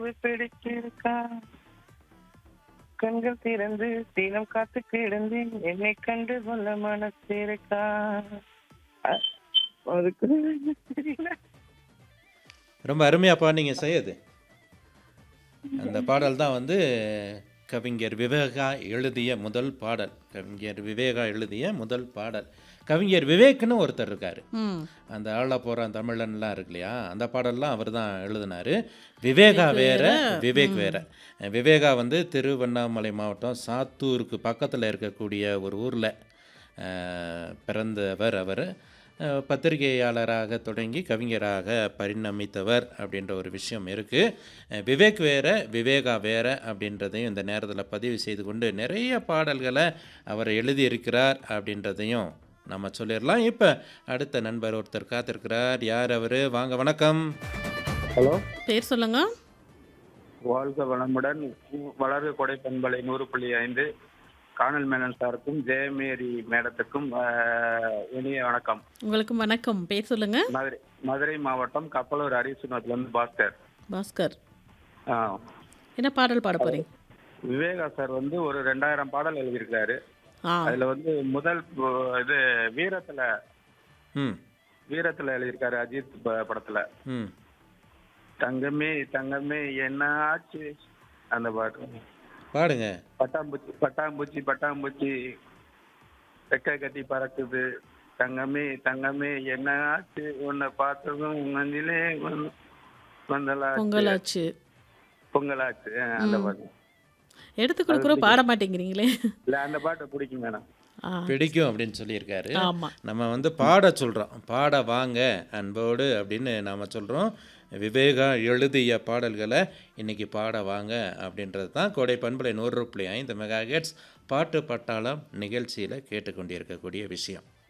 பிடிச்சிருக்கா கண்கள் திறந்து தினம் காத்து கிடந்தேன் என்னை கண்டு கொள்ள மனசு இருக்கா அ- அதுக்கு தெரியல ரொம்ப அருமையாக பாடினீங்க சையது அந்த பாடல் தான் வந்து கவிஞர் விவேகா எழுதிய முதல் பாடல் கவிஞர் விவேகா எழுதிய முதல் பாடல் கவிஞர் விவேக்னு ஒருத்தர் இருக்கார் ம் அந்த ஆள போகிறான் தமிழன்லாம் இருக்கு இல்லையா அந்த பாடல்லாம் அவர் தான் எழுதினார் விவேகா வேற விவேக் வேற விவேகா வந்து திருவண்ணாமலை மாவட்டம் சாத்தூருக்கு பக்கத்தில் இருக்கக்கூடிய ஒரு ஊரில் பிறந்தவர் அவர் அஹ், பத்திரிகையாளராக தொடங்கி கவிஞராக பரிணமித்தவர் அப்படின்ற ஒரு விஷயம் இருக்குது விவேக் வேற விவேகா வேற அப்படின்றதையும் இந்த நேரத்தில் பதிவு செய்து கொண்டு நிறைய பாடல்களை அவர் எழுதியிருக்கிறார் அப்படின்றதையும் நம்ம சொல்லிடலாம் இப்போ அடுத்த நண்பர் ஒருத்தர் காத்திருக்கிறார் யார் அவர் வாங்க வணக்கம் ஹலோ பேர் சொல்லுங்க வாழ்க வளமுடன் வளர்க கொடை பண்பலை நூறு புள்ளி ஐந்து காணல் மேனன் சாருக்கும் ஜெயமேரி மேடத்துக்கும் ஆஹ், இனிய வணக்கம் உங்களுக்கு வணக்கம் பேர் சொல்லுங்க மதுரை மதுரை மாவட்டம் கப்பலூர் அரிசுனத்துல இருந்து பாஸ்கர் பாஸ்கர் ஆஹ், என்ன பாடல் பாட போறீங்க விவேகா சார் வந்து ஒரு ரெண்டாயிரம் பாடல் எழுதியிருக்காரு ஆ அதுல வந்து முதல் பு- இது வீரத்துல ம் வீரத்துல எழுதியிருக்காரு அஜித் ப- படத்துல ம் தங்கமே தங்கமே என்ன ஆச்சு அந்த பாட்டு பாடுங்க பட்டாம்பூச்சி பட்டாம்பூச்சி பட்டாம்பூச்சி ரெக்கை கட்டி பறக்குது தங்கமே தங்கமே என்ன ஆச்சு உன்னை பார்த்ததும் மண்ணிலே வந்து- வந்தலாச்சு பொங்கலாச்சு பொங்கலாச்சு ஆ, அந்த பாட்டு எடுத்து கொடுக்குறோம் பாட மாட்டேங்கிறீங்களே இல்ல அந்த பாட்டு பிடிக்கும் மேடம் ஆ பிடிக்கும் அப்படின்னு சொல்லியிருக்காரு ஆமா நம்ம வந்து பாட சொல்கிறோம் பாட வாங்க அன்போடு அப்படின்னு நாம் சொல்கிறோம் விவேகா எழுதிய பாடல்களை இன்னைக்கு பாட வாங்க அப்படின்றது தான் கோடை பண்பலை நூறு புள்ளி ஐந்து மெகா பாட்டு பட்டாளம் நிகழ்ச்சியில் கேட்டுக்கொண்டிருக்கக்கூடிய விஷயம்